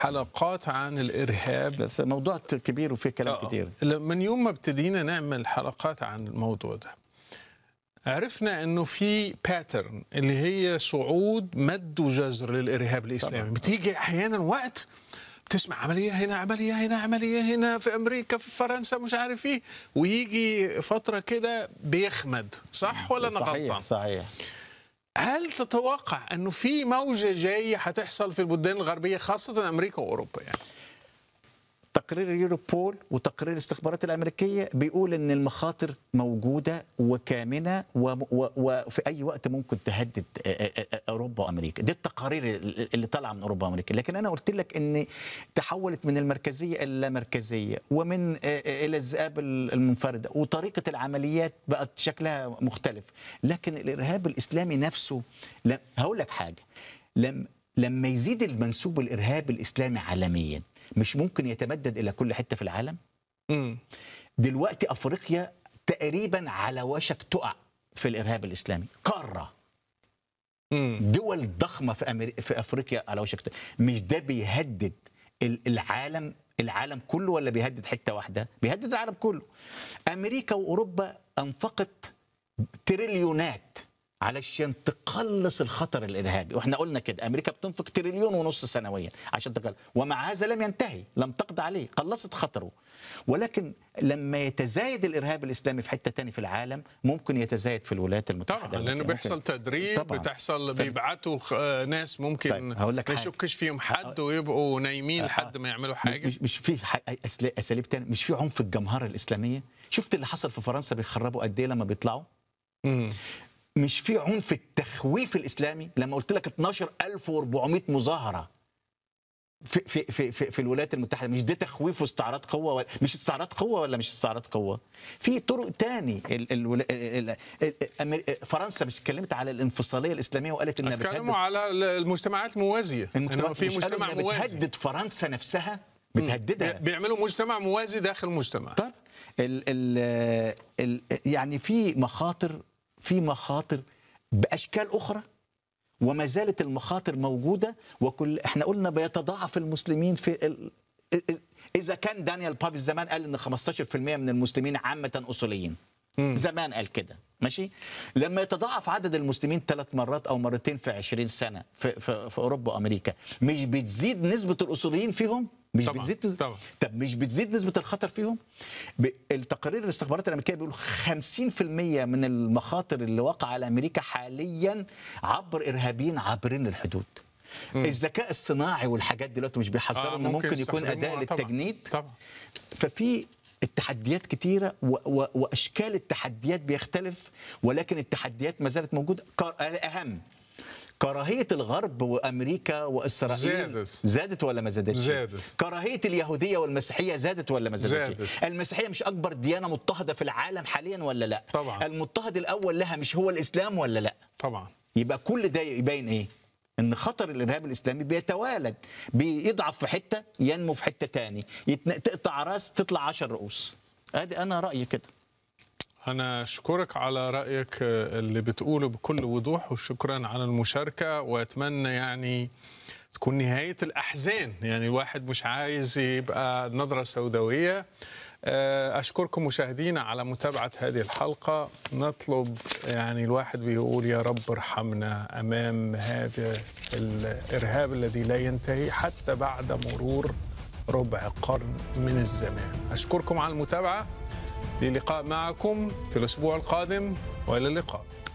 حلقات عن الارهاب بس موضوع كبير وفيه كلام آه. كتير من يوم ما ابتدينا نعمل حلقات عن الموضوع ده عرفنا انه في باترن اللي هي صعود مد وجزر للارهاب الاسلامي طبعاً. بتيجي احيانا وقت بتسمع عمليه هنا عمليه هنا عمليه هنا في امريكا في فرنسا مش عارف ايه ويجي فتره كده بيخمد صح ولا انا صحيح غلطان صحيح هل تتوقع انه في موجه جايه هتحصل في البلدان الغربيه خاصه امريكا واوروبا يعني تقرير يوروبول وتقرير الاستخبارات الامريكيه بيقول ان المخاطر موجوده وكامنه وم- و- وفي اي وقت ممكن تهدد آه، آه، آه، اوروبا وامريكا دي التقارير اللي طالعه من اوروبا وامريكا لكن انا قلت لك ان تحولت من المركزيه الى اللامركزيه ومن آه، آه، الى الذئاب المنفرده وطريقه العمليات بقت شكلها مختلف لكن الارهاب الاسلامي نفسه لا هقول لك حاجه لم لما يزيد المنسوب الارهاب الاسلامي عالميا مش ممكن يتمدد الى كل حته في العالم امم دلوقتي افريقيا تقريبا على وشك تقع في الارهاب الاسلامي قاره امم دول ضخمه في أمري... في افريقيا على وشك تقع. مش ده بيهدد ال- العالم العالم كله ولا بيهدد حته واحده بيهدد العالم كله امريكا واوروبا انفقت تريليونات علشان تقلص الخطر الارهابي واحنا قلنا كده امريكا بتنفق تريليون ونص سنويا عشان تقلص ومع هذا لم ينتهي لم تقضي عليه قلصت خطره ولكن لما يتزايد الارهاب الاسلامي في حته تاني في العالم ممكن يتزايد في الولايات المتحده طبعا لانه ممكن- بيحصل تدريب طبعاً. بتحصل ف- بيبعتوا آه، ناس ممكن طيب، هقول لك ما حاجة. يشكش فيهم حد ويبقوا نايمين لحد ما يعملوا حاجه مش مش في ح- أسلا- اساليب تانية مش في عنف الجمهره الاسلاميه شفت اللي حصل في فرنسا بيخربوا قد ايه لما بيطلعوا مم. مش في عنف التخويف الاسلامي لما قلت لك 12400 مظاهره في في في في, في الولايات المتحده مش ده تخويف واستعراض قوه ولا مش استعراض قوه ولا مش استعراض قوه في طرق تاني ال ال ال ال ال فرنسا مش اتكلمت على الانفصاليه الاسلاميه وقالت انها اتكلموا على المجتمعات الموازيه انه في مش قالوا مجتمع إنها موازي بتهدد فرنسا نفسها بتهددها بيعملوا مجتمع موازي داخل المجتمع طب ال ال ال يعني في مخاطر في مخاطر باشكال اخرى وما زالت المخاطر موجوده وكل احنا قلنا بيتضاعف المسلمين في ال... اذا كان دانيال بابي زمان قال ان 15% من المسلمين عامه اصوليين زمان قال كده ماشي لما يتضاعف عدد المسلمين ثلاث مرات او مرتين في 20 سنه في, في, في اوروبا وامريكا مش بتزيد نسبه الاصوليين فيهم مش طبعاً، بتزيد طبعاً. طب مش بتزيد نسبه الخطر فيهم ب- التقارير الاستخبارات الامريكيه بيقولوا 50% من المخاطر اللي وقع على امريكا حاليا عبر ارهابيين عابرين الحدود الذكاء الصناعي والحاجات دلوقتي مش بيحذروا آه، انه ممكن يكون يستخدموها اداه طبعاً. للتجنيد طبعا ففي التحديات كتيرة و و وأشكال التحديات بيختلف ولكن التحديات ما زالت موجودة كار- أهم كراهية الغرب وأمريكا وإسرائيل زادت. زادت ولا ما زادتش؟ زادت. كراهية اليهودية والمسيحية زادت ولا ما زادتش؟ زادت. المسيحية مش أكبر ديانة مضطهدة في العالم حاليا ولا لا؟ طبعاً. المضطهد الأول لها مش هو الإسلام ولا لا؟ طبعا يبقى كل ده يبين ايه؟ ان خطر الارهاب الاسلامي بيتوالد بيضعف في حته ينمو في حته تاني يتن... تقطع راس تطلع عشر رؤوس ادي انا رايي كده أنا أشكرك على رأيك اللي بتقوله بكل وضوح وشكرا على المشاركة وأتمنى يعني تكون نهاية الأحزان يعني الواحد مش عايز يبقى نظرة سوداوية أشكركم مشاهدينا على متابعة هذه الحلقة نطلب يعني الواحد بيقول يا رب ارحمنا أمام هذا الإرهاب الذي لا ينتهي حتى بعد مرور ربع قرن من الزمان أشكركم على المتابعة للقاء معكم في الأسبوع القادم وإلى اللقاء